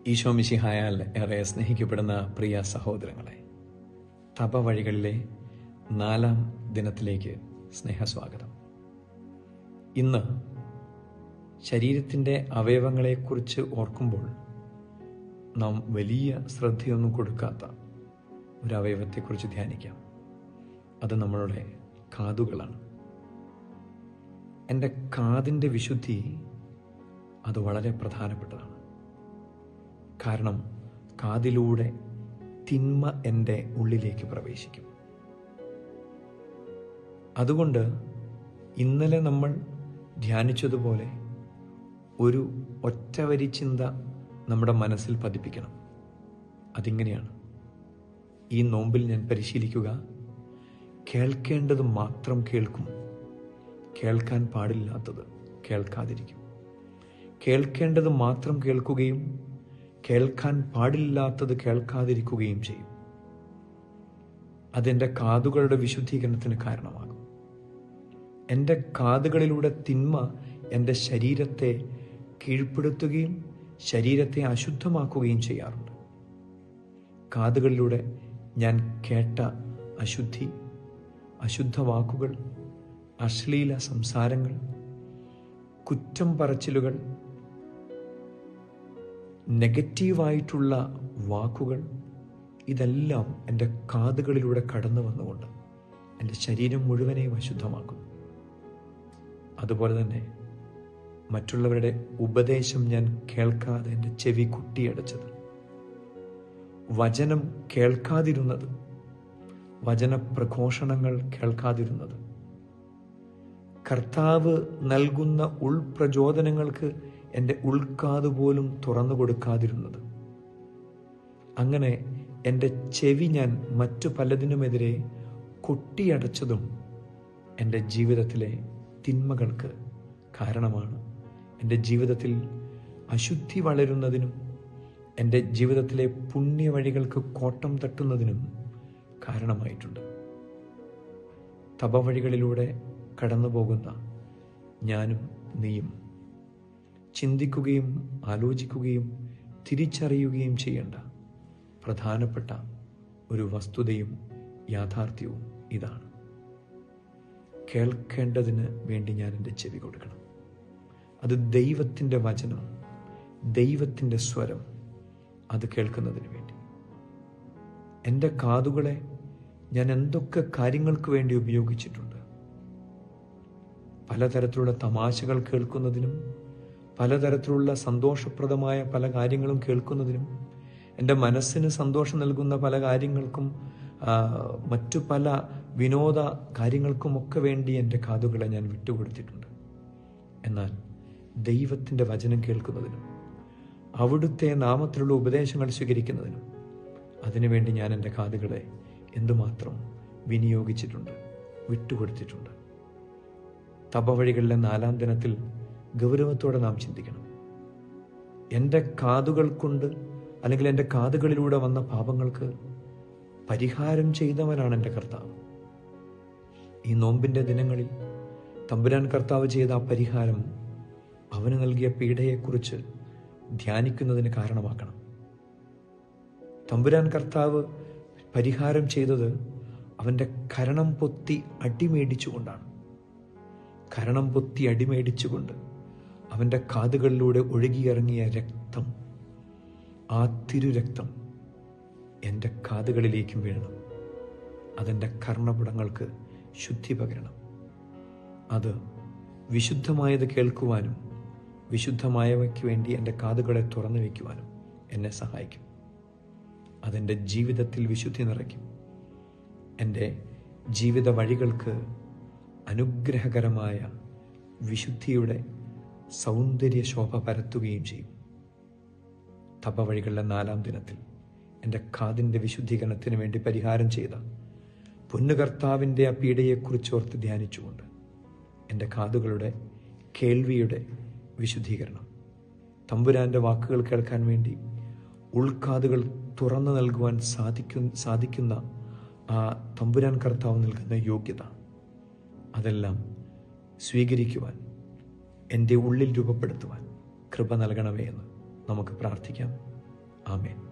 ഈശോ മിശിഹായാൽ ഏറെ സ്നേഹിക്കപ്പെടുന്ന പ്രിയ സഹോദരങ്ങളെ തപ വഴികളിലെ നാലാം ദിനത്തിലേക്ക് സ്നേഹസ്വാഗതം ഇന്ന് ശരീരത്തിൻ്റെ അവയവങ്ങളെക്കുറിച്ച് ഓർക്കുമ്പോൾ നാം വലിയ ശ്രദ്ധയൊന്നും കൊടുക്കാത്ത ഒരു അവയവത്തെക്കുറിച്ച് ധ്യാനിക്കാം അത് നമ്മളുടെ കാതുകളാണ് എൻ്റെ കാതിൻ്റെ വിശുദ്ധി അത് വളരെ പ്രധാനപ്പെട്ടതാണ് കാരണം കാതിലൂടെ തിന്മ എൻ്റെ ഉള്ളിലേക്ക് പ്രവേശിക്കും അതുകൊണ്ട് ഇന്നലെ നമ്മൾ ധ്യാനിച്ചതുപോലെ ഒരു ഒറ്റവരി ചിന്ത നമ്മുടെ മനസ്സിൽ പതിപ്പിക്കണം അതിങ്ങനെയാണ് ഈ നോമ്പിൽ ഞാൻ പരിശീലിക്കുക കേൾക്കേണ്ടത് മാത്രം കേൾക്കും കേൾക്കാൻ പാടില്ലാത്തത് കേൾക്കാതിരിക്കും കേൾക്കേണ്ടത് മാത്രം കേൾക്കുകയും കേൾക്കാൻ പാടില്ലാത്തത് കേൾക്കാതിരിക്കുകയും ചെയ്യും അതെൻ്റെ കാതുകളുടെ വിശുദ്ധീകരണത്തിന് കാരണമാകും എൻ്റെ കാതുകളിലൂടെ തിന്മ എൻ്റെ ശരീരത്തെ കീഴ്പ്പെടുത്തുകയും ശരീരത്തെ അശുദ്ധമാക്കുകയും ചെയ്യാറുണ്ട് കാതുകളിലൂടെ ഞാൻ കേട്ട അശുദ്ധി അശുദ്ധ വാക്കുകൾ അശ്ലീല സംസാരങ്ങൾ കുറ്റം പറച്ചിലുകൾ നെഗറ്റീവായിട്ടുള്ള വാക്കുകൾ ഇതെല്ലാം എൻ്റെ കാതുകളിലൂടെ കടന്നു വന്നുകൊണ്ട് എൻ്റെ ശരീരം മുഴുവനെയും അശുദ്ധമാക്കുന്നു അതുപോലെ തന്നെ മറ്റുള്ളവരുടെ ഉപദേശം ഞാൻ കേൾക്കാതെ എൻ്റെ ചെവി കുട്ടിയടച്ചത് വചനം കേൾക്കാതിരുന്നത് വചന പ്രഘോഷണങ്ങൾ കേൾക്കാതിരുന്നത് കർത്താവ് നൽകുന്ന ഉൾപ്രചോദനങ്ങൾക്ക് എൻ്റെ ഉൾക്കാത് പോലും തുറന്നു കൊടുക്കാതിരുന്നത് അങ്ങനെ എൻ്റെ ചെവി ഞാൻ മറ്റു പലതിനുമെതിരെ കൊട്ടിയടച്ചതും എൻ്റെ ജീവിതത്തിലെ തിന്മകൾക്ക് കാരണമാണ് എൻ്റെ ജീവിതത്തിൽ അശുദ്ധി വളരുന്നതിനും എൻ്റെ ജീവിതത്തിലെ പുണ്യവഴികൾക്ക് കോട്ടം തട്ടുന്നതിനും കാരണമായിട്ടുണ്ട് തപവഴികളിലൂടെ കടന്നു പോകുന്ന ഞാനും നീയും ചിന്തിക്കുകയും ആലോചിക്കുകയും തിരിച്ചറിയുകയും ചെയ്യേണ്ട പ്രധാനപ്പെട്ട ഒരു വസ്തുതയും യാഥാർത്ഥ്യവും ഇതാണ് കേൾക്കേണ്ടതിന് വേണ്ടി ഞാൻ എൻ്റെ ചെവി കൊടുക്കണം അത് ദൈവത്തിൻ്റെ വചനം ദൈവത്തിൻ്റെ സ്വരം അത് കേൾക്കുന്നതിന് വേണ്ടി എൻ്റെ കാതുകളെ ഞാൻ എന്തൊക്കെ കാര്യങ്ങൾക്ക് വേണ്ടി ഉപയോഗിച്ചിട്ടുണ്ട് പലതരത്തിലുള്ള തമാശകൾ കേൾക്കുന്നതിനും പലതരത്തിലുള്ള സന്തോഷപ്രദമായ പല കാര്യങ്ങളും കേൾക്കുന്നതിനും എൻ്റെ മനസ്സിന് സന്തോഷം നൽകുന്ന പല കാര്യങ്ങൾക്കും മറ്റു പല വിനോദ കാര്യങ്ങൾക്കുമൊക്കെ വേണ്ടി എൻ്റെ കാതുകളെ ഞാൻ വിട്ടുകൊടുത്തിട്ടുണ്ട് എന്നാൽ ദൈവത്തിൻ്റെ വചനം കേൾക്കുന്നതിനും അവിടുത്തെ നാമത്തിലുള്ള ഉപദേശങ്ങൾ സ്വീകരിക്കുന്നതിനും അതിനുവേണ്ടി ഞാൻ എൻ്റെ കാതുകളെ എന്തുമാത്രം വിനിയോഗിച്ചിട്ടുണ്ട് വിട്ടുകൊടുത്തിട്ടുണ്ട് തപവഴികളിലെ നാലാം ദിനത്തിൽ ഗൗരവത്തോടെ നാം ചിന്തിക്കണം എൻ്റെ കാതുകൾ കൊണ്ട് അല്ലെങ്കിൽ എൻ്റെ കാതുകളിലൂടെ വന്ന പാപങ്ങൾക്ക് പരിഹാരം ചെയ്തവനാണ് എൻ്റെ കർത്താവ് ഈ നോമ്പിൻ്റെ ദിനങ്ങളിൽ തമ്പുരാൻ കർത്താവ് ചെയ്ത ആ പരിഹാരം അവന് നൽകിയ പീഡയെക്കുറിച്ച് ധ്യാനിക്കുന്നതിന് കാരണമാക്കണം തമ്പുരാൻ കർത്താവ് പരിഹാരം ചെയ്തത് അവൻ്റെ കരണം പൊത്തി അടിമേടിച്ചുകൊണ്ടാണ് കരണം പൊത്തി അടിമേടിച്ചുകൊണ്ട് അവൻ്റെ കാതുകളിലൂടെ ഒഴുകിയിറങ്ങിയ രക്തം ആ തിരുരക്തം എൻ്റെ കാതുകളിലേക്കും വീഴണം അതെൻ്റെ കർണപുടങ്ങൾക്ക് ശുദ്ധി പകരണം അത് വിശുദ്ധമായത് കേൾക്കുവാനും വിശുദ്ധമായവയ്ക്ക് വേണ്ടി എൻ്റെ കാതുകളെ തുറന്നു വയ്ക്കുവാനും എന്നെ സഹായിക്കും അതെൻ്റെ ജീവിതത്തിൽ വിശുദ്ധി നിറയ്ക്കും എൻ്റെ ജീവിത വഴികൾക്ക് അനുഗ്രഹകരമായ വിശുദ്ധിയുടെ സൗന്ദര്യ ശോഭ പരത്തുകയും ചെയ്യും തപവഴികളുടെ നാലാം ദിനത്തിൽ എൻ്റെ കാതിൻ്റെ വിശുദ്ധീകരണത്തിന് വേണ്ടി പരിഹാരം ചെയ്ത പൊന്നുകർത്താവിൻ്റെ ആ പീഡയെക്കുറിച്ച് ഓർത്ത് ധ്യാനിച്ചുകൊണ്ട് എൻ്റെ കാതുകളുടെ കേൾവിയുടെ വിശുദ്ധീകരണം തമ്പുരാൻ്റെ വാക്കുകൾ കേൾക്കാൻ വേണ്ടി ഉൾക്കാതുകൾ തുറന്നു നൽകുവാൻ സാധിക്കും സാധിക്കുന്ന ആ തമ്പുരാൻ കർത്താവ് നൽകുന്ന യോഗ്യത അതെല്ലാം സ്വീകരിക്കുവാൻ എൻ്റെ ഉള്ളിൽ രൂപപ്പെടുത്തുവാൻ കൃപ നൽകണമേ എന്ന് നമുക്ക് പ്രാർത്ഥിക്കാം ആമേൻ